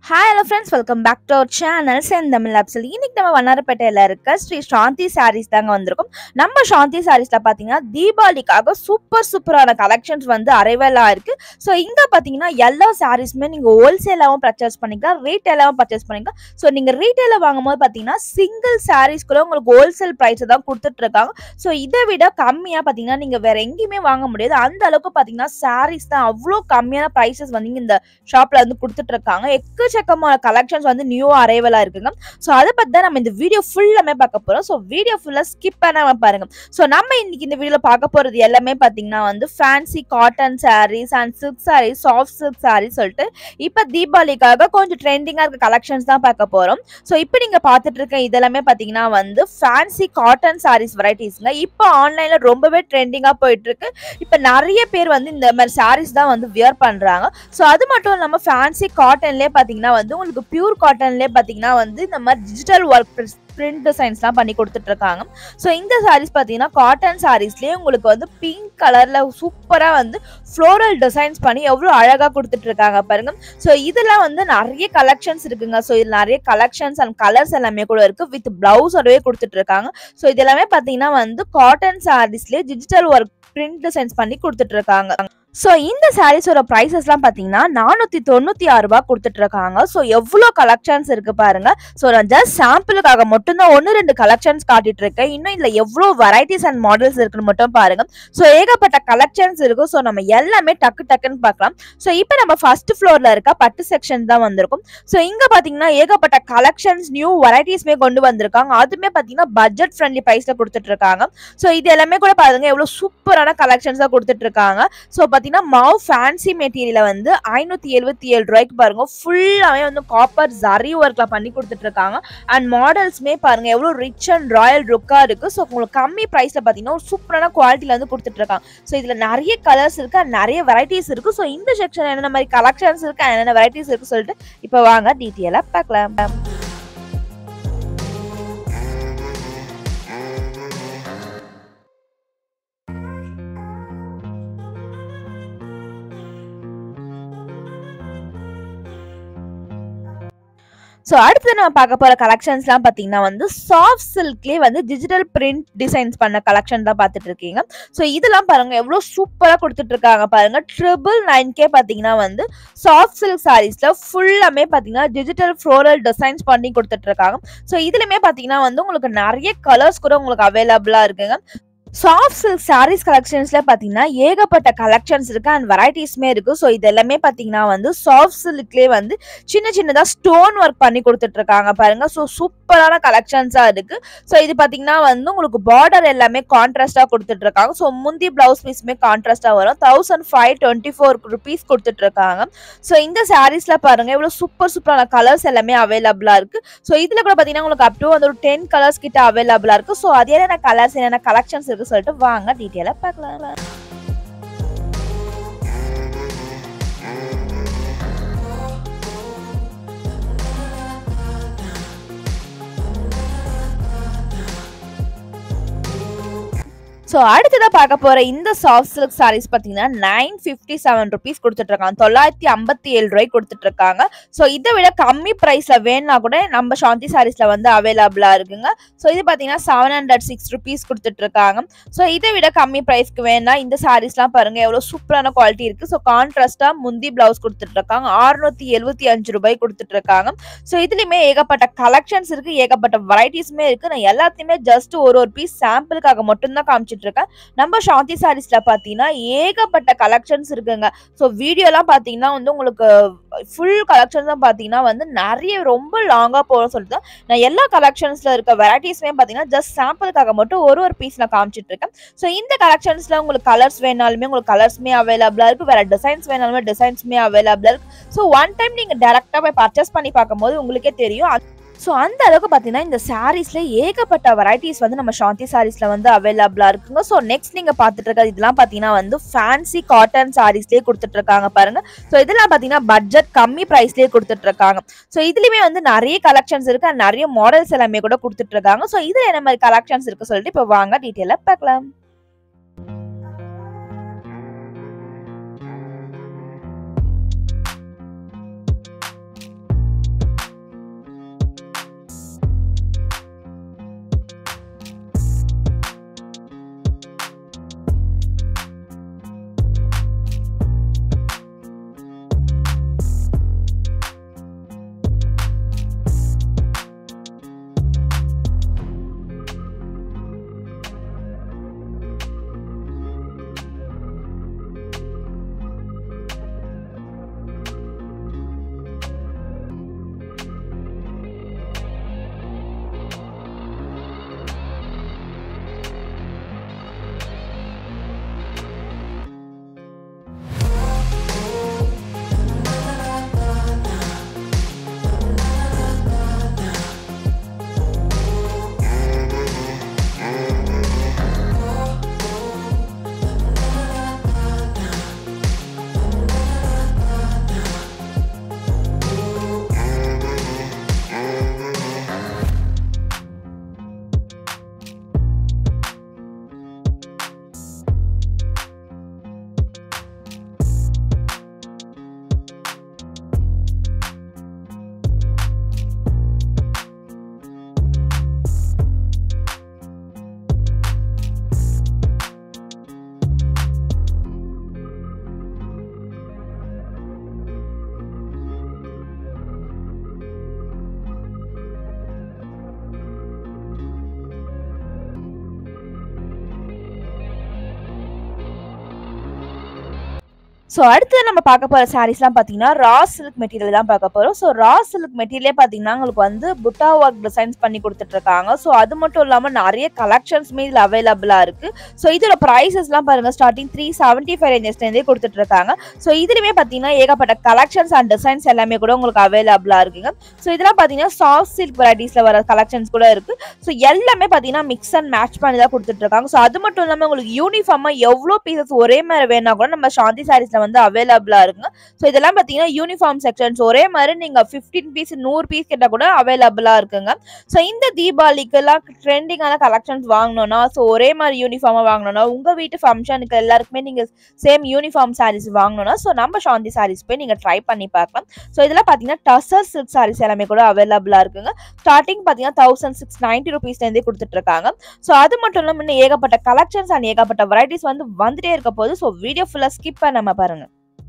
hi hello friends welcome back to our channel Senthamizh Afsal இன்னைக்கு நம்ம வண்ணாரப்பேட்டையில் இருக்க ஸ்ரீ சாந்தி சாரீஸ் தாங்க வந்திருக்கோம் நம்ம சாந்தி சாரீஸில் பார்த்தீங்கன்னா தீபாவளிக்காக சூப்பர் சூப்பரான கலெக்ஷன்ஸ் வந்து அரைவலாக இருக்கு ஸோ இங்கே பார்த்தீங்கன்னா எல்லா சாரீஸுமே நீங்கள் ஹோல்சேலாகவும் பர்ச்சேஸ் பண்ணிக்கலாம் ரீட்டெயிலாகவும் பர்ச்சேஸ் பண்ணிக்கலாம் ஸோ நீங்கள் ரீட்டெயிலில் வாங்கும்போது பார்த்தீங்கன்னா சிங்கிள் சாரீஸ் கூட உங்களுக்கு ஹோல்சேல் ப்ரைஸ் தான் கொடுத்துட்டு இருக்காங்க ஸோ இதை விட கம்மியாக பார்த்தீங்கன்னா நீங்கள் வேற எங்கேயுமே வாங்க முடியாது அந்த அளவுக்கு பார்த்தீங்கன்னா சாரீஸ் தான் அவ்வளோ கம்மியான ப்ரைஸஸ் வந்து இங்க இந்த ஷாப்ல வந்து கொடுத்துட்டு இருக்காங்க எக்கச்சக்கமான கலெக்ஷன்ஸ் வந்து நியூ அரைவலா இருக்குங்க ஸோ அதை பத்தி தான் நம்ம இந்த வீடியோ ஃபுல்லாமே பார்க்க போறோம் ஸோ வீடியோ ஃபுல்லா ஸ்கிப் பண்ணாம பாருங்க ஸோ நம்ம இன்னைக்கு இந்த வீடியோல பார்க்க போறது எல்லாமே பாத்தீங்கன்னா வந்து fancy cotton saris and silk saris soft silk saris சொல்லிட்டு இப்போ தீபாவளிக்காக கொஞ்சம் ட்ரெண்டிங்கா இருக்க கலெக்ஷன்ஸ் தான் பார்க்க போறோம் ஸோ இப்போ நீங்க பார்த்துட்டு இருக்க இதெல்லாமே பாத்தீங்கன்னா வந்து ஃபேன்சி காட்டன் சாரீஸ் வெரைட்டிஸ்ங்க இப்போ ஆன்லைன்ல ரொம்பவே ட்ரெண்டிங்கா போயிட்டு இருக்கு இப்போ நிறைய பேர் வந்து இந்த மாதிரி சாரீஸ் தான் வந்து வியர் பண்றாங்க ஸோ அது மட்டும் இல்லாமல் ஃபேன்சி காட்டன்லேயே பார்த்தீங்கன்னா வந்து உங்களுக்கு பியூர் காட்டன்லேயே பார்த்தீங்கன்னா வந்து இந்த மாதிரி டிஜிட்டல் ஒர்க் பிரிண்ட் டிசைன்ஸ்லாம் பண்ணி கொடுத்துட்டு இருக்காங்க ஸோ இந்த சாரீஸ் பார்த்தீங்கன்னா காட்டன் சாரீஸ்லேயே உங்களுக்கு வந்து பிங்க் கலரில் சூப்பராக வந்து ஃப்ளோரல் டிசைன்ஸ் பண்ணி எவ்வளோ அழகாக கொடுத்துட்டு இருக்காங்க பாருங்க ஸோ இதெல்லாம் வந்து நிறைய கலெக்ஷன்ஸ் இருக்குங்க ஸோ இதில் நிறைய கலெக்ஷன்ஸ் அண்ட் கலர்ஸ் எல்லாமே கூட இருக்கு வித் பிளவுஸோடவே கொடுத்துட்டு இருக்காங்க ஸோ இது எல்லாமே பார்த்தீங்கன்னா வந்து காட்டன் சாரீஸ்லேயே டிஜிட்டல் ஒர்க் பிரிண்ட் டிசைன்ஸ் பண்ணி கொடுத்துட்டு இருக்காங்க ஸோ இந்த சாரீஸோட ப்ரைஸஸ்லாம் பார்த்தீங்கன்னா நானூற்றி தொண்ணூற்றி ஆறு ரூபாய் கொடுத்துட்டு இருக்காங்க ஸோ எவ்வளோ கலெக்ஷன்ஸ் இருக்கு பாருங்க ஸோ நான் ஜஸ்ட் சாம்பிளுக்காக மட்டும்தான் ஒன்று ரெண்டு கலெக்ஷன்ஸ் காட்டிட்டு இருக்கேன் இன்னும் இதில் எவ்வளோ வெரைட்டிஸ் அண்ட் மாடல்ஸ் இருக்குன்னு மட்டும் பாருங்க ஸோ ஏகப்பட்ட கலெக்ஷன்ஸ் இருக்கும் ஸோ நம்ம எல்லாமே டக்கு டக்குன்னு பார்க்கலாம் ஸோ இப்போ நம்ம ஃபர்ஸ்ட் ஃப்ளோரில் இருக்க பட்டு செக்ஷன் தான் வந்திருக்கும் ஸோ இங்கே பார்த்தீங்கன்னா ஏகப்பட்ட கலெக்ஷன்ஸ் நியூ வெரைட்டிஸ்மே கொண்டு வந்திருக்காங்க அதுவுமே பார்த்தீங்கன்னா பட்ஜெட் ஃப்ரெண்ட்லி ப்ரைஸில் கொடுத்துட்டு இருக்காங்க ஸோ இது எல்லாமே கூட பாருங்க எவ்வளோ சூப்பரான கலெக்ஷன்ஸாக கொடுத்துட்டு இருக்காங்க ஸோ பார்த்தீங்கன்னா மாவ் ஃபேன்சி மெட்டீரியலை வந்து ஐநூற்றி எழுபத்தி ஏழு ரூபாய்க்கு பாருங்க ஃபுல்லாகவே வந்து காப்பர் ஜரி ஒர்க்கில் பண்ணி கொடுத்துட்டு இருக்காங்க அண்ட் மாடல்ஸ்மே பாருங்க எவ்வளோ ரிச் அண்ட் ராயல் லுக்காக இருக்கு ஸோ உங்களுக்கு கம்மி ப்ரைஸில் பார்த்தீங்கன்னா ஒரு சூப்பரான குவாலிட்டியில் வந்து கொடுத்துட்டு இருக்காங்க ஸோ இதில் நிறைய கலர்ஸ் இருக்கு and நிறைய வெரைட்டிஸ் இருக்கு ஸோ இந்த செக்ஷன் என்னென்ன மாதிரி கலெக்ஷன்ஸ் இருக்கு and என்னென்ன வெரைட்டிஸ் இருக்கு சொல்லிட்டு இப்போ வாங்க டீட்டெயிலாக பார்க்கலாம் ஸோ அடுத்து நம்ம பார்க்க போகிற கலெக்ஷன்ஸ்லாம் பார்த்தீங்கன்னா வந்து சாஃப்ட் சில்க்லேயே வந்து டிஜிட்டல் பிரிண்ட் டிசைன்ஸ் பண்ண கலெக்ஷன் தான் பார்த்துட்டு இருக்கீங்க ஸோ இதெல்லாம் பாருங்க எவ்வளோ சூப்பராக கொடுத்துட்டு இருக்காங்க பாருங்க ட்ரிபிள் நைன் கே பார்த்தீங்கன்னா வந்து சாஃப்ட் சில்க் சாரீஸில் ஃபுல்லாமே பார்த்தீங்கன்னா டிஜிட்டல் ஃப்ளோரல் டிசைன்ஸ் பண்ணி கொடுத்துட்டு இருக்காங்க ஸோ இதுலையுமே பார்த்தீங்கன்னா வந்து உங்களுக்கு நிறைய கலர்ஸ் கூட உங்களுக்கு அவைலபிளாக இருக்குங்க சாஃப்ட் சில்க் சாரீஸ் கலெக்ஷன்ஸ்ல பாத்தீங்கன்னா ஏகப்பட்ட கலெக்ஷன்ஸ் இருக்கு அண்ட் வெரைட்டிஸ்மே இருக்கு ஸோ இது எல்லாமே பாத்தீங்கன்னா வந்து சாஃப்ட் சில்க்லேயே வந்து சின்ன சின்னதா ஸ்டோன் ஒர்க் பண்ணி கொடுத்துட்டு இருக்காங்க பாருங்க ஸோ சூப்பரான கலெக்ஷன்ஸா இருக்கு ஸோ இது பாத்தீங்கன்னா வந்து உங்களுக்கு பார்டர் எல்லாமே கான்ட்ராஸ்டா கொடுத்துட்டு இருக்காங்க ஸோ முந்தி பிளவுஸ் பீஸுமே கான்ட்ராஸ்டா வரும் thousand five twenty four rupees கொடுத்துட்டு இருக்காங்க ஸோ இந்த சாரீஸ்ல பாருங்க எவ்வளவு சூப்பர் சூப்பரான கலர்ஸ் எல்லாமே அவைலபிளா இருக்கு ஸோ இதுல கூட பாத்தீங்கன்னா உங்களுக்கு அப் டு வந்து ஒரு டென் கலர்ஸ் கிட்ட அவைலபிளா இருக்கு ஸோ அது என்னென்ன கலர்ஸ் என்னென்ன கலெக்ஷன்ஸ் இருக்கு சொல்லிட்டு வாங்க டீட்டெயிலாக பார்க்கலாம் ஸோ அடுத்ததாக பார்க்க போகிற இந்த சாஃப்ட் சில்க் சாரீஸ் பார்த்தீங்கன்னா நைன் ஃபிஃப்டி செவன் ருபீஸ் கொடுத்துட்ருக்காங்க தொள்ளாயிரத்தி ஐம்பத்தி ஏழு ரூபாய்க்கு கொடுத்துட்ருக்காங்க ஸோ இதை விட கம்மி ப்ரைஸில் வேணும்னா கூட நம்ம சாந்தி சாரீஸில் வந்து அவைலபிளாக இருக்குங்க ஸோ இது பார்த்தீங்கன்னா செவன் ஹண்ட்ரட் சிக்ஸ் ருபீஸ் கொடுத்துட்ருக்காங்க ஸோ இதை விட கம்மி ப்ரைஸ்க்கு வேணா இந்த சாரீஸ்லாம் பாருங்கள் எவ்வளோ சூப்பரான குவாலிட்டி இருக்குது ஸோ கான்ட்ராஸ்ட்டாக முந்தி ப்ளவுஸ் கொடுத்துட்ருக்காங்க அறுநூத்தி எழுபத்தி அஞ்சு ரூபாய் கொடுத்துட்ருக்காங்க ஸோ இதுலேயுமே ஏகப்பட்ட கலெக்ஷன்ஸ் இருக்குது ஏகப்பட்ட வெரைட்டிஸுமே இருக்குது நான் எல்லாத்தையுமே ஜஸ்ட் ஒரு ஒரு பீஸ் சாம்பிளுக்காக மட்டும்தான் காமிச்சிட்டு இருக்கேன் நம்ம சாந்தி சாரீஸ்ல பாத்தீங்கன்னா ஏகப்பட்ட கலெக்ஷன்ஸ் இருக்குங்க ஸோ வீடியோலாம் பாத்தீங்கன்னா வந்து உங்களுக்கு ஃபுல் கலெக்ஷன்ஸ் தான் பாத்தீங்கன்னா வந்து நிறைய ரொம்ப லாங்கா போகும் சொல்லிட்டு நான் எல்லா கலெக்ஷன்ஸ்ல இருக்க வெரைட்டிஸ்மே பாத்தீங்கன்னா ஜஸ்ட் சாம்பிளுக்காக மட்டும் ஒரு ஒரு பீஸ் நான் காமிச்சிட்டு இருக்கேன் ஸோ இந்த கலெக்ஷன்ஸ்ல உங்களுக்கு கலர்ஸ் வேணாலுமே உங்களுக்கு கலர்ஸ்மே அவைலபிளா இருக்கு வேற டிசைன்ஸ் வேணாலுமே டிசைன்ஸ்மே அவைலபிளா இருக்கு ஸோ ஒன் டைம் நீங்க டேரக்டா போய் பர்ச்சேஸ் பண்ணி பார்க்கும்போது உங்களுக்கே தெரியும் ஸோ அந்த அளவுக்கு பார்த்தீங்கன்னா இந்த சாரீஸ்ல ஏகப்பட்ட வெரைட்டிஸ் வந்து நம்ம சாந்தி சாரீஸ்ல வந்து அவைலபிளாக இருக்குங்க ஸோ நெக்ஸ்ட் நீங்கள் பார்த்துட்டு இருக்கிறது இதெல்லாம் பார்த்தீங்கன்னா வந்து ஃபேன்சி காட்டன் சாரீஸ்லேயே கொடுத்துட்டு இருக்காங்க பாருங்க ஸோ இதெல்லாம் பார்த்தீங்கன்னா பட்ஜெட் கம்மி ப்ரைஸ்லேயே கொடுத்துட்டு இருக்காங்க ஸோ இதுலேயுமே வந்து நிறைய கலெக்ஷன்ஸ் இருக்கு and நிறைய மாடல்ஸ் எல்லாமே கூட கொடுத்துட்டு இருக்காங்க ஸோ இதில் என்ன மாதிரி கலெக்ஷன்ஸ் இருக்கு சொல்லிட்டு இப்போ வாங்க டீட்டெயிலாக பார்க்கலாம் ஸோ அடுத்து நம்ம பார்க்க போகிற சாரீஸ்லாம் பார்த்தீங்கன்னா ரா சில்க் மெட்டீரியல் தான் பார்க்க போகிறோம் ஸோ ரா சில்க் மெட்டீரியலே பார்த்தீங்கன்னா உங்களுக்கு வந்து புட்டா ஒர்க் டிசைன்ஸ் பண்ணி கொடுத்துட்ருக்காங்க ஸோ அது மட்டும் இல்லாமல் நிறைய கலெக்ஷன்ஸுமே இதில் அவைலபிளாக இருக்குது ஸோ இதோட ப்ரைஸஸ்லாம் பாருங்கள் ஸ்டார்டிங் த்ரீ செவன்ட்டி ஃபைவ் ரேஞ்சஸ்லேருந்தே கொடுத்துட்ருக்காங்க ஸோ இதுலையுமே பார்த்தீங்கன்னா ஏகப்பட்ட கலெக்ஷன்ஸ் அண்ட் டிசைன்ஸ் எல்லாமே கூட உங்களுக்கு அவைலபிளாக இருக்குங்க ஸோ இதெல்லாம் பார்த்தீங்கன்னா சாஃப்ட் சில்க் வெரைட்டிஸில் வர கலெக்ஷன்ஸ் கூட இருக்குது ஸோ எல்லாமே பார்த்தீங்கன்னா மிக்ஸ் அண்ட் மேட்ச் பண்ணி தான் கொடுத்துட்ருக்காங்க ஸோ அது மட்டும் இல்லாமல் உங்களுக்கு யூனிஃபார்மாக எவ்வளோ பீசஸ் ஒரே மாதிரி வேணா கூட நம்ம சாந்தி சாரீஸில் வந்து அவைலபிளாக இருக்குங்க ஸோ இதெல்லாம் பார்த்தீங்கன்னா யூனிஃபார்ம் செக்ஷன்ஸ் ஒரே மாதிரி நீங்கள் ஃபிஃப்டீன் பீஸ் நூறு பீஸ் கிட்ட கூட அவைலபிளாக இருக்குங்க ஸோ இந்த தீபாவளிக்கெல்லாம் ட்ரெண்டிங்கான கலெக்ஷன்ஸ் வாங்கணும்னா ஸோ ஒரே மாதிரி யூனிஃபார்மாக வாங்கணும்னா உங்கள் வீட்டு ஃபங்க்ஷனுக்கு எல்லாருக்குமே நீங்கள் சேம் யூனிஃபார்ம் சாரீஸ் வாங்கணும்னா ஸோ நம்ம சாந்தி சாரீஸ் போய் நீங்கள் ட்ரை பண்ணி பார்க்கலாம் ஸோ இதெல்லாம் பார்த்தீங்கன்னா டசர் சில்க் சாரீஸ் எல்லாமே கூட அவைலபிளாக இருக்குங்க ஸ்டார்டிங் பார்த்தீங்கன்னா தௌசண்ட் சிக்ஸ் நைன்ட்டி ருபீஸ்லேருந்தே கொடுத்துட்ருக்காங்க ஸோ அது மட்டும் இல்லாமல் இன்னும் ஏகப்பட்ட கலெக்ஷன்ஸ் அண்ட் ஏகப்பட்ட வெரைட்டிஸ் வந்து வந்துட்டே இருக்க போது ஸோ வீடியோ ஃபுல்லாக ஸ்கிப் பண்ணாம பாருங்க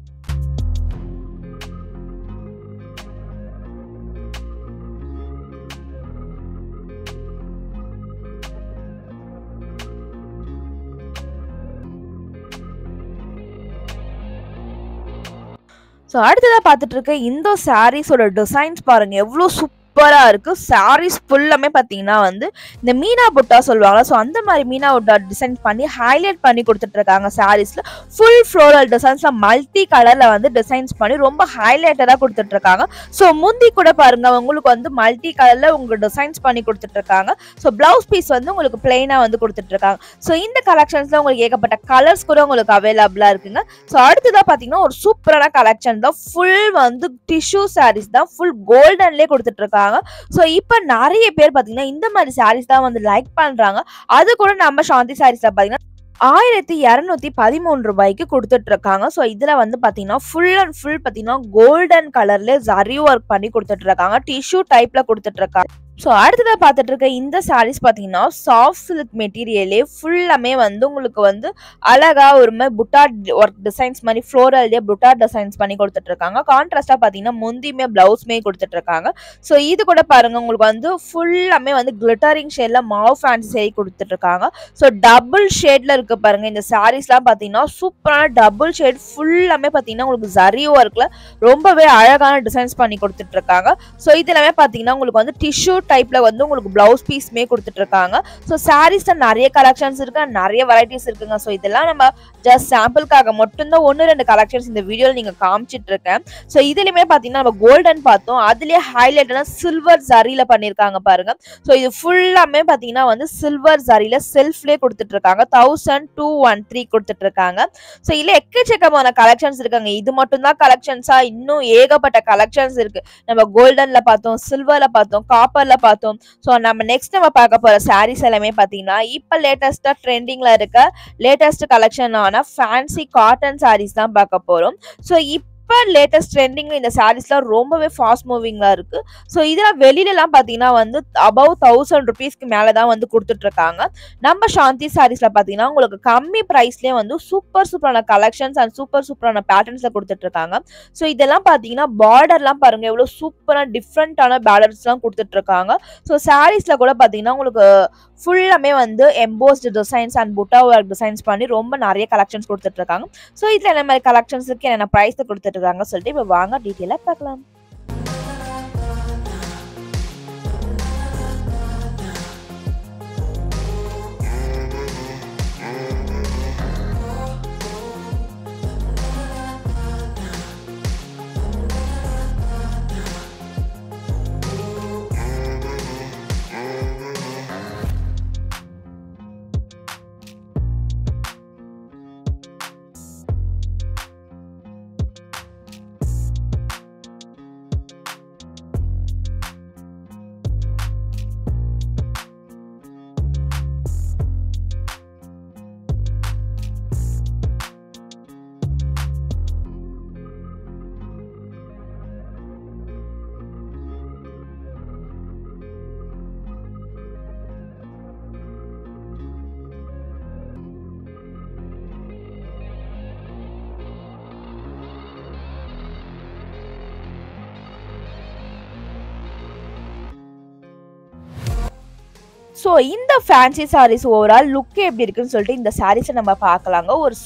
ஸோ அடுத்ததாக பார்த்துட்டு இருக்க இந்த சாரீஸோட டிசைன்ஸ் பாருங்க எவ்வளோ சூப்பராக இருக்குது சாரீஸ் ஃபுல்லாமே பார்த்தீங்கன்னா வந்து இந்த மீனா புட்டா சொல்லுவாங்க ஸோ அந்த மாதிரி மீனா புட்டா டிசைன் பண்ணி ஹைலைட் பண்ணி கொடுத்துட்ருக்காங்க சாரீஸில் ஃபுல் ஃப்ளோரல் டிசைன்ஸில் மல்டி கலரில் வந்து டிசைன்ஸ் பண்ணி ரொம்ப ஹைலைட்டடாக கொடுத்துட்ருக்காங்க ஸோ முந்தி கூட பாருங்க உங்களுக்கு வந்து மல்டி கலரில் உங்களுக்கு டிசைன்ஸ் பண்ணி கொடுத்துட்ருக்காங்க ஸோ ப்ளவுஸ் பீஸ் வந்து உங்களுக்கு பிளெயினாக வந்து கொடுத்துட்ருக்காங்க ஸோ இந்த கலெக்ஷன்ஸில் உங்களுக்கு ஏகப்பட்ட கலர்ஸ் கூட உங்களுக்கு அவைலபிளாக இருக்குங்க ஸோ அடுத்ததாக பார்த்தீங்கன்னா ஒரு சூப்பரான கலெக்ஷன் தான் ஃபுல் வந்து டிஷ்யூ சாரீஸ் தான் ஃபுல் கோல்டன்லேயே கொடுத்துட்ருக்காங்க ஸோ இப்போ நிறைய பேர் பார்த்தீங்கன்னா இந்த மாதிரி சாரீஸ் தான் வந்து லைக் பண்ணுறாங்க அது கூட நம்ம சாந்தி சாரீஸில் பார்த்தீங்கன்னா ஆயிரத்தி இரநூத்தி பதிமூணு ரூபாய்க்கு கொடுத்துட்டு இருக்காங்க ஸோ இதில் வந்து பார்த்தீங்கன்னா ஃபுல் அண்ட் ஃபுல் பார்த்தீங்கன்னா கோல்டன் கலர்ல ஜரி ஒர்க் பண்ணி கொடுத்துட்டு இருக்காங்க டிஷ்யூ டைப்ல கொடுத்துட்டு இருக்காங்க ஸோ அடுத்ததாக பார்த்துட்டு இருக்க இந்த சாரீஸ் பார்த்தீங்கன்னா சாஃப்ட் சில்க் மெட்டீரியலே ஃபுல்லாமே வந்து உங்களுக்கு வந்து அழகா ஒரு மாதிரி புட்டா ஒர்க் டிசைன்ஸ் மாதிரி ஃப்ளோரல்லே புட்டா டிசைன்ஸ் பண்ணி கொடுத்துட்டு இருக்காங்க கான்ட்ராஸ்டாக பார்த்தீங்கன்னா முந்தியுமே பிளவுஸ்மே கொடுத்துட்டு இருக்காங்க ஸோ இது கூட பாருங்க உங்களுக்கு வந்து ஃபுல்லாமே வந்து கிளிட்டரிங் ஷேட்ல மாவு ஃபேன்சி செய்தி கொடுத்துட்டு இருக்காங்க ஸோ டபுள் ஷேட்ல இருக்கு பாருங்க இந்த சாரீஸ்லாம் பார்த்தீங்கன்னா சூப்பரான டபுள் ஷேட் ஃபுல்லாமே பார்த்தீங்கன்னா உங்களுக்கு ஜரி ஒர்க்ல ரொம்பவே அழகான டிசைன்ஸ் பண்ணி கொடுத்துட்டு இருக்காங்க ஸோ இது எல்லாமே பார்த்தீங்கன்னா உங்களுக்கு வந்து டிஷ்யூ டைப்ல வந்து உங்களுக்கு பிளவுஸ் பீஸ்மே கொடுத்துட்டு இருக்காங்க ஸோ சாரீஸ்ல நிறைய கலெக்ஷன்ஸ் இருக்கு and நிறைய வெரைட்டிஸ் இருக்குங்க ஸோ இதெல்லாம் நம்ம ஜஸ்ட் சாம்பிளுக்காக மட்டும்தான் ஒன்று ரெண்டு கலெக்ஷன்ஸ் இந்த வீடியோவில் நீங்கள் காமிச்சிட்டு இருக்கேன் ஸோ இதுலையுமே பார்த்தீங்கன்னா நம்ம கோல்டன் பார்த்தோம் அதுலேயே ஹைலைட்டான சில்வர் ஜரியில் பண்ணியிருக்காங்க பாருங்க ஸோ இது ஃபுல்லாமே பார்த்தீங்கன்னா வந்து சில்வர் ஜரியில் செல்ஃப்லேயே கொடுத்துட்டு இருக்காங்க தௌசண்ட் டூ ஒன் த்ரீ கொடுத்துட்டு இருக்காங்க ஸோ இதில் எக்கச்சக்கமான கலெக்ஷன்ஸ் இருக்காங்க இது மட்டும்தான் கலெக்ஷன்ஸா இன்னும் ஏகப்பட்ட கலெக்ஷன்ஸ் இருக்கு நம்ம கோல்டன்ல பார்த்தோம் சில்வர்ல பார்த்தோம் காப்பர்ல பார்த்தோம் ஸோ நம்ம நெக்ஸ்ட் நம்ம பார்க்க போற சாரீஸ் எல்லாமே பார்த்தீங்கன்னா இப்போ லேட்டஸ்டா ட்ரெண்டிங்ல இருக்க லேட்டஸ்ட் கலெக்ஷனான ஃபேன்சி காட்டன் சாரீஸ் தான் பார்க்க போறோம் ஸோ இப்போ லேட்டஸ்ட் ட்ரெண்டிங்ல இந்த சாரீஸ்லாம் ரொம்பவே ஃபாஸ்ட் மூவிங்ல இருக்கு ஸோ இதெல்லாம் வெளியிலலாம் பார்த்தீங்கன்னா வந்து அபவ் தௌசண்ட் ருபீஸ்க்கு மேலே தான் வந்து கொடுத்துட்டு இருக்காங்க நம்ம சாந்தி சாரீஸ்ல பார்த்தீங்கன்னா உங்களுக்கு கம்மி ப்ரைஸ்லேயே வந்து சூப்பர் சூப்பரான கலெக்ஷன்ஸ் அண்ட் சூப்பர் சூப்பரான பேட்டர்ன்ஸ்ல கொடுத்துட்டு இருக்காங்க ஸோ இதெல்லாம் பார்த்தீங்கன்னா பார்டர்லாம் பாருங்க எவ்வளோ சூப்பரான டிஃப்ரெண்ட்டான பேலர்ஸ்லாம் கொடுத்துட்டு இருக்காங்க ஸோ சாரீஸ்ல கூட பார்த்தீங்கன்னா உங்களுக்கு ஃபுல்லாமே வந்து embossed designs and butta work designs பண்ணி ரொம்ப நிறைய கலெக்ஷன்ஸ் கொடுத்துட்டு இருக்காங்க ஸோ இதில் என்ன மாதிரி கலெக்ஷன்ஸ் இருக்கு என்னென்ன ப்ரைஸ் கொடுத்துட்டு இருக்காங்க சொல்லிட்டு இப்போ வாங்க டீட்டெயிலாக பார்க்கலாம் ஸோ இந்த ஃபேன்சி சாரீஸ் ஓவரால் லுக் எப்படி இருக்குன்னு சொல்லிட்டு இந்த சாரீஸை நம்ம பார்க்கலாங்க ஒரு சூப்பர்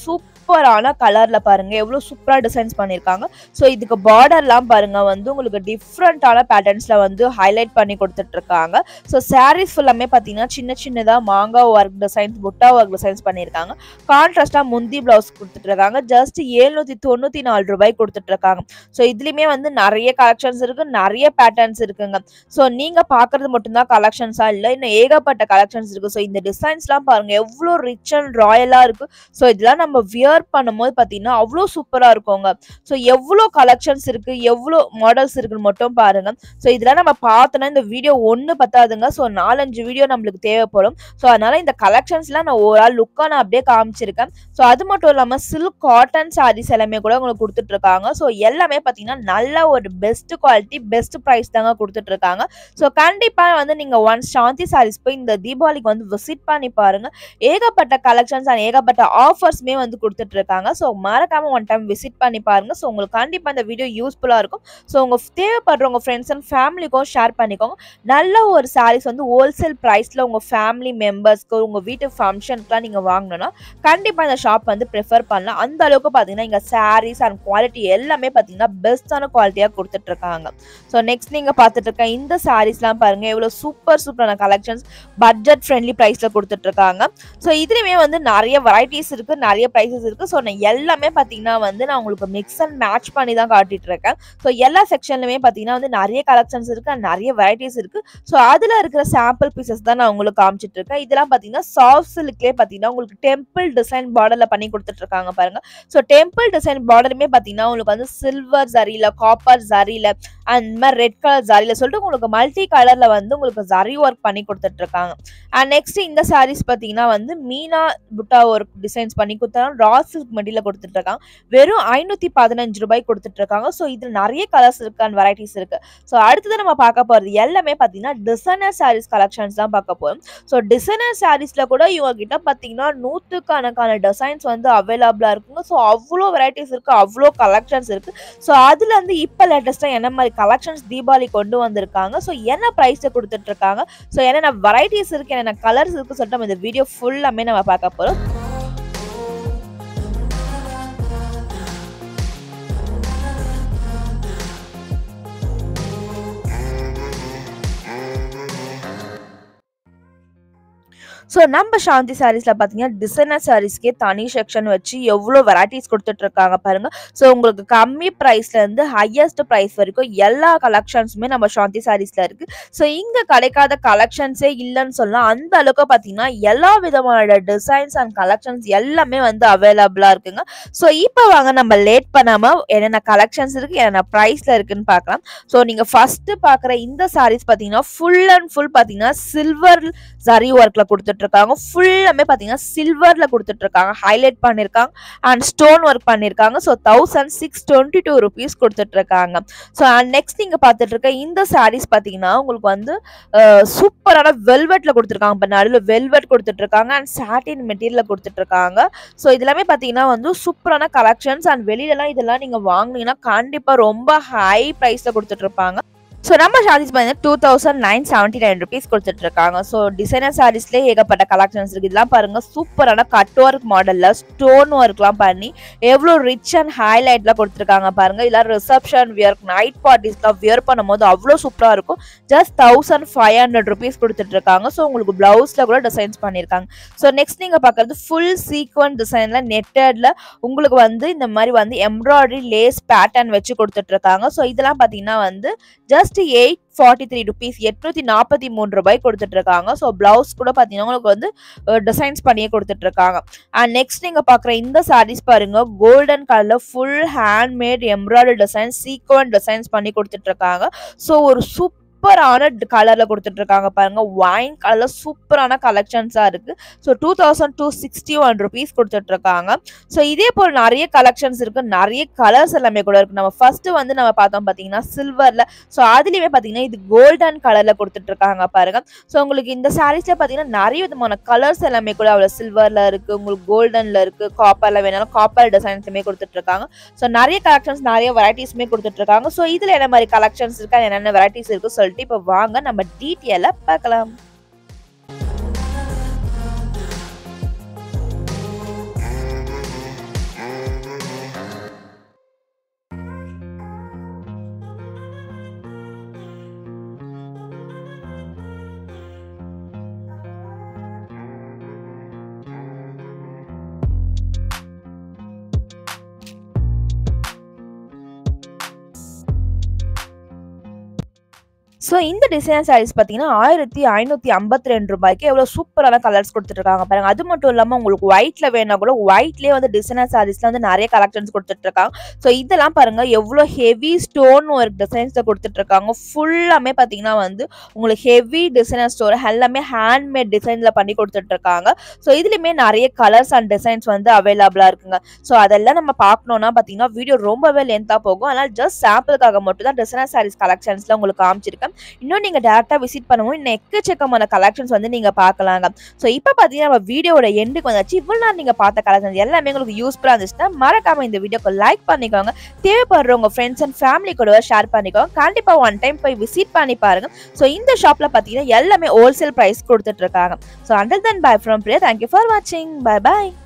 சூப்பரான கலர்ல பாருங்க எவ்வளோ சூப்பரா டிசைன்ஸ் பண்ணியிருக்காங்க ஸோ இதுக்கு பார்டர்லாம் பாருங்க வந்து உங்களுக்கு டிஃப்ரெண்டான பேட்டர்ன்ஸ்ல வந்து ஹைலைட் பண்ணி கொடுத்துட்டு இருக்காங்க ஸோ சாரீஸ் ஃபுல்லாமே பார்த்தீங்கன்னா சின்ன சின்னதாக மாங்காய் work designs butta work designs பண்ணியிருக்காங்க கான்ட்ராஸ்டா முந்தி பிளவுஸ் கொடுத்துட்டு இருக்காங்க ஜஸ்ட் ஏழ்நூத்தி தொண்ணூத்தி நாலு ரூபாய் கொடுத்துட்டு இருக்காங்க ஸோ இதுலயுமே வந்து நிறைய கலெக்ஷன்ஸ் இருக்கு நிறைய பேட்டர்ன்ஸ் இருக்குங்க ஸோ நீங்க பாக்குறது மட்டும்தான் கலெக்ஷன்ஸா இல்லை இன்னும் ஏகப்பட்ட கலெக்ஷன்ஸ் இருக்கு ஸோ இந்த டிசைன்ஸ்லாம் பாருங்க எவ்வளோ ரிச் அண்ட் ராயலா இருக்கு ஸோ இதெல்லாம் நம்ம வியர் பண்ணும்போது பார்த்தீங்கன்னா அவ்வளோ சூப்பரா இருக்குங்க ஸோ எவ்வளோ கலெக்ஷன்ஸ் இருக்கு எவ்வளோ மாடல்ஸ் இருக்குன்னு மட்டும் பாருங்க ஸோ இதெல்லாம் நம்ம பார்த்தோன்னா இந்த வீடியோ ஒன்று பத்தாதுங்க ஸோ நாலஞ்சு வீடியோ நம்மளுக்கு தேவைப்படும் ஸோ அதனால இந்த கலெக்ஷன்ஸ்லாம் நான் ஓவரால் லுக்காக நான் அப்படியே காமிச்சிருக்கேன் ஸோ அது மட்டும் இல்லாமல் சில்க் காட்டன் சாரீஸ் எல்லாமே கூட உங்களுக்கு கொடுத்துட்டு இருக்காங்க ஸோ எல்லாமே பார்த்தீங்கன்னா நல்ல ஒரு பெஸ்ட் குவாலிட்டி பெஸ்ட் ப்ரைஸ் தாங்க கொடுத்துட்டு இருக்காங்க ஸோ கண்டிப்பாக வந்து நீங்கள் ஒன் சாந்தி சாரீஸ் போய் இந்த தீபாவளிக்கு வந்து விசிட் பண்ணி பாருங்க ஏகப்பட்ட கலெக்ஷன்ஸ் அண்ட் ஏகப்பட்ட ஆஃபர்ஸ்மே வந்து கொடுத்துட்டு இருக்காங்க ஸோ மறக்காம ஒன் டைம் விசிட் பண்ணி பாருங்க ஸோ உங்களுக்கு கண்டிப்பாக இந்த வீடியோ யூஸ்ஃபுல்லாக இருக்கும் ஸோ உங்கள் தேவைப்படுறவங்க ஃப்ரெண்ட்ஸ் அண்ட் ஃபேமிலிக்கும் ஷேர் பண்ணிக்கோங்க நல்ல ஒரு சாரீஸ் வந்து ஹோல்சேல் ப்ரைஸில் உங்கள் ஃபேமிலி மெம்பர்ஸ்க்கு உங்கள் வீட்டு ஃபங்க்ஷனுக்குலாம் நீங்கள் வாங்கணும்னா கண்டிப்பாக இந்த ஷாப் வந்து ப்ரிஃபர் பண்ணலாம் அந்த அளவுக்கு பார்த்தீங்கன்னா இங்கே சாரீஸ் அண்ட் குவாலிட்டி எல்லாமே பார்த்தீங்கன்னா பெஸ்ட்டான குவாலிட்டியாக கொடுத்துட்ருக்காங்க ஸோ நெக்ஸ்ட் நீங்கள் பார்த்துட்டு இருக்க இந்த சாரீஸ்லாம் பாருங்கள் எவ்வளோ சூப்பர் சூப்பரான கலெக்ஷன்ஸ் பட்ஜெட் ஃப்ரெண்ட்லி ப்ரைஸில் கொடுத்துட்ருக்காங்க ஸோ இதுலேயுமே வந்து நிறைய வெரைட்டிஸ் இருக்குது நிறைய ப்ரைஸஸ் இருக்குது ஸோ நான் எல்லாமே பார்த்தீங்கன்னா வந்து நான் உங்களுக்கு மிக்ஸ் அண்ட் மேட்ச் பண்ணி தான் காட்டிட்டு இருக்கேன் ஸோ எல்லா செக்ஷன்லையுமே பார்த்தீங்கன்னா வந்து நிறைய கலெக்ஷன்ஸ் இருக்குது and நிறைய வெரைட்டிஸ் இருக்குது ஸோ அதில் இருக்கிற சாம்பிள் பீசஸ் தான் நான் உங்களுக்கு காமிச்சிட்டு இருக்கேன் இதெல்லாம் பார்த்தீங்கன்னா சாஃப்ட் சில்க்லேயே பார்த்தீங்கன்னா உங்களுக்கு டெம்பிள் டிசைன் பார்டரில் பண்ணி கொடுத்துட்ருக்காங்க பாருங்க ஸோ டெம்பிள் டிசைன் பார்டருமே பார்த்தீங்கன்னா உங்களுக்கு வந்து சில்வர் ஜரியில் காப்பர் ஜரியில் அண்ட் இந்த மாதிரி ரெட் கலர் ஜரியில் சொல்லிட்டு உங்களுக்கு மல்டி கலரில் வந்து உங்களுக்கு ஜரி ஒர்க் பண்ணி கொடுத்துட்ருக்காங்க அண்ட் நெக்ஸ்ட் இந்த சாரீஸ் பார்த்தீங்கன்னா வந்து மீனா புட்டா ஒர்க் டிசைன்ஸ் பண்ணி கொடுத்தாலும் ரா சில்க் மெட்டீரியல் கொடுத்துட்ருக்காங்க வெறும் ஐநூற்றி பதினஞ்சு ரூபாய் கொடுத்துட்ருக்காங்க ஸோ இதில் நிறைய கலர்ஸ் இருக்கு அண்ட் வெரைட்டிஸ் இருக்கு ஸோ அடுத்தது நம்ம பார்க்க போகிறது எல்லாமே பார்த்தீங்கன்னா டிசைனர் சாரீஸ் கலெக்ஷன்ஸ் தான் பார்க்க போகிறோம் ஸோ டிசைனர் சாரீஸில் கூட இவங்க கிட்ட பார்த்தீங்கன்னா நூற்றுக்கணக்கான டிசைன்ஸ் வந்து அவைலபிளாக இருக்குங்க ஸோ அவ்வளோ வெரைட்டிஸ் இருக்குது அவ்வளோ கலெக்ஷன்ஸ் இருக்குது ஸோ அதில் வந்து இப்போ லேட்டஸ்ட்டாக என்ன மாதிரி கலெக்ஷன்ஸ் தீபாவளி கொண்டு வந்திருக்காங்க ஸோ என்ன ப்ரைஸில் கொடுத்துட்ருக்காங்க ஸோ என்னென்ன வெரைட்டிஸ் இருக்குது என்னென்ன கலர்ஸ் இருக்குது சொல்லிட்டு நம்ம இந்த வீடியோ ஃபுல்லாமே நம்ம பார்க்க போகிறோம் ஸோ நம்ம சாந்தி சாரீஸில் பார்த்தீங்கன்னா டிசைனர் சாரீஸ்க்கே தனி செக்ஷன் வச்சு எவ்வளோ வெரைட்டிஸ் கொடுத்துட்ருக்காங்க பாருங்க ஸோ உங்களுக்கு கம்மி ப்ரைஸ்லேருந்து ஹையஸ்ட் ப்ரைஸ் வரைக்கும் எல்லா கலெக்ஷன்ஸுமே நம்ம சாந்தி சாரீஸில் இருக்குது ஸோ இங்கே கிடைக்காத கலெக்ஷன்ஸே இல்லைன்னு சொல்லலாம் அந்த அளவுக்கு பார்த்தீங்கன்னா எல்லா விதமான டிசைன்ஸ் அண்ட் கலெக்ஷன்ஸ் எல்லாமே வந்து அவைலபிளாக இருக்குங்க ஸோ இப்போ வாங்க நம்ம லேட் பண்ணாமல் என்னென்ன கலெக்ஷன்ஸ் இருக்குது என்னென்ன ப்ரைஸில் இருக்குன்னு பார்க்கலாம் ஸோ நீங்கள் ஃபஸ்ட்டு பார்க்குற இந்த சாரீஸ் பார்த்தீங்கன்னா ஃபுல் அண்ட் ஃபுல் பார்த்தீங்கன்னா சில்வர் ஜரி ஒர்க்கில் கொடுத்துட்டு இருக்காங்க ஃபுல்லாமே பார்த்தீங்கன்னா சில்வரில் கொடுத்துட்டு இருக்காங்க ஹைலைட் பண்ணியிருக்காங்க அண்ட் ஸ்டோன் ஒர்க் பண்ணியிருக்காங்க so thousand six twenty two rupees கொடுத்துட்டு இருக்காங்க ஸோ அண்ட் நெக்ஸ்ட் நீங்கள் பார்த்துட்டு இருக்க இந்த சாரீஸ் பார்த்தீங்கன்னா உங்களுக்கு வந்து சூப்பரான வெல்வெட்டில் கொடுத்துருக்காங்க இப்போ நடுவில் வெல்வெட் கொடுத்துட்டு இருக்காங்க அண்ட் சாட்டின் மெட்டீரியலில் கொடுத்துட்டு இருக்காங்க ஸோ இதெல்லாமே பார்த்தீங்கன்னா வந்து சூப்பரான கலெக்ஷன்ஸ் அண்ட் வெளியிலலாம் இதெல்லாம் நீங்கள் வாங்குனீங்கன்னா கண்டிப்பாக ரொம்ப ஹை ப்ரைஸில் கொடுத்துட்டு இருப்பாங்க ஸோ நம்ம சாரீஸ் பார்த்தீங்கன்னா two thousand nine seventy nine rupees கொடுத்துட்டு இருக்காங்க ஸோ டிசைனர் சாரீஸ்லேயே ஏகப்பட்ட கலெக்ஷன்ஸ் இருக்குது இதெல்லாம் பாருங்க சூப்பரான கட் ஒர்க் மாடலில் ஸ்டோன் ஒர்க்லாம் பண்ணி எவ்வளோ ரிச் அண்ட் ஹைலைட்லாம் கொடுத்துருக்காங்க பாருங்க இதெல்லாம் ரிசப்ஷன் வியர் நைட் பார்ட்டிஸ்லாம் வியர் பண்ணும்போது அவ்வளோ சூப்பராக இருக்கும் just thousand five hundred rupees கொடுத்துட்டு இருக்காங்க ஸோ உங்களுக்கு பிளவுஸில் கூட டிசைன்ஸ் பண்ணியிருக்காங்க ஸோ நெக்ஸ்ட் நீங்கள் பார்க்குறது ஃபுல் சீக்வன் டிசைனில் நெட்டடில் உங்களுக்கு வந்து இந்த மாதிரி வந்து எம்ப்ராய்டரி லேஸ் பேட்டர்ன் வச்சு கொடுத்துட்டு இருக்காங்க ஸோ இதெல்லாம் பார்த்தீங்கன்னா வந்து just eight forty three rupees எட்நூத்தி நாற்பத்தி மூணு ரூபாய் கொடுத்துட்டு இருக்காங்க ஸோ பிளவுஸ் கூட பார்த்தீங்கன்னா உங்களுக்கு வந்து டிசைன்ஸ் பண்ணியே கொடுத்துட்டு இருக்காங்க அண்ட் நெக்ஸ்ட் நீங்க பார்க்குற இந்த சாரீஸ் பாருங்க கோல்டன் கலர்ல full handmade embroidery design sequin designs பண்ணி கொடுத்துட்டு இருக்காங்க ஸோ ஒரு சூப்பர் சூப்பரான கலர்ல கொடுத்துட்டு இருக்காங்க பாருங்க ஒயின் கலர்ல சூப்பரான கலெக்ஷன்ஸா இருக்கு so two thousand two sixty one rupees கொடுத்துட்டு இருக்காங்க ஸோ இதே போல் நிறைய கலெக்ஷன்ஸ் இருக்கு நிறைய கலர்ஸ் எல்லாமே கூட இருக்கு நம்ம ஃபர்ஸ்ட் வந்து நம்ம பார்த்தோம் பார்த்தீங்கன்னா சில்வர்ல ஸோ அதுலயுமே பார்த்தீங்கன்னா இது கோல்டன் கலர்ல கொடுத்துட்டு இருக்காங்க பாருங்க ஸோ உங்களுக்கு இந்த சாரீஸ்ல பார்த்தீங்கன்னா நிறைய விதமான கலர்ஸ் எல்லாமே கூட அவ்வளோ சில்வர்ல இருக்கு உங்களுக்கு கோல்டன்ல இருக்கு காப்பர்ல வேணாலும் காப்பர் டிசைன்ஸுமே கொடுத்துட்டு இருக்காங்க ஸோ நிறைய கலெக்ஷன்ஸ் நிறைய வெரைட்டிஸுமே கொடுத்துட்டு இருக்காங்க ஸோ இதுல என்ன மாதிரி கலெக்ஷன்ஸ் இருக்கா என்னென்ன வெரைட்டிஸ் இருக்கு சொல்லிட்டு இப்போ வாங்க நம்ம டீட்டெயிலாக பார்க்கலாம் ஸோ இந்த டிசைனர் சாரீஸ் பார்த்தீங்கன்னா ஆயிரத்தி ஐநூற்றி ஐம்பத்தி ரெண்டு ரூபாய்க்கு எவ்வளோ சூப்பரான கலர்ஸ் கொடுத்துட்ருக்காங்க பாருங்க அது மட்டும் இல்லாமல் உங்களுக்கு ஒயிட்டில் வேணா கூட ஒயிட்லேயே வந்து டிசைனர் சாரீஸ்ல வந்து நிறைய கலெக்ஷன்ஸ் கொடுத்துட்ருக்காங்க ஸோ இதெல்லாம் பாருங்க எவ்வளோ ஹெவி ஸ்டோன் ஒர்க் டிசைன்ஸில் கொடுத்துட்ருக்காங்க ஃபுல்லாமே பார்த்தீங்கன்னா வந்து உங்களுக்கு ஹெவி டிசைனர் ஸ்டோர் எல்லாமே ஹேண்ட்மேட் டிசைனில் பண்ணி கொடுத்துட்ருக்காங்க ஸோ இதுலேயுமே நிறைய கலர்ஸ் அண்ட் டிசைன்ஸ் வந்து அவைலபிளாக இருக்குங்க ஸோ அதெல்லாம் நம்ம பார்க்கணுன்னா பார்த்தீங்கன்னா வீடியோ ரொம்பவே லென்த்தாக போகும் அதனால் ஜஸ்ட் சாம்பிளுக்காக மட்டும் தான் டிசைனர் சாரீஸ் கலெக்ஷன்ஸில் உங்களுக்கு காமிச்சிருக்கேன் இன்னும் நீங்கள் டேரெக்டாக விசிட் பண்ணவும் இன்னும் எக்கச்சக்கமான கலெக்ஷன்ஸ் வந்து நீங்கள் பார்க்கலாங்க ஸோ இப்போ பார்த்தீங்கன்னா நம்ம வீடியோட எண்டுக்கு வந்தாச்சு இவ்வளோ நாள் நீங்கள் பார்த்த கலெக்ஷன்ஸ் எல்லாமே உங்களுக்கு யூஸ்ஃபுல்லாக இருந்துச்சுன்னா மறக்காம இந்த வீடியோக்கு லைக் பண்ணிக்கோங்க தேவைப்படுறவங்க ஃப்ரெண்ட்ஸ் அண்ட் ஃபேமிலி கூட ஷேர் பண்ணிக்கோங்க கண்டிப்பாக ஒன் டைம் போய் விசிட் பண்ணி பாருங்க ஸோ இந்த ஷாப்பில் பார்த்தீங்கன்னா எல்லாமே ஹோல்சேல் ப்ரைஸ் கொடுத்துட்டு இருக்காங்க so until then bye from Priya thank you for வாட்சிங் பை பாய்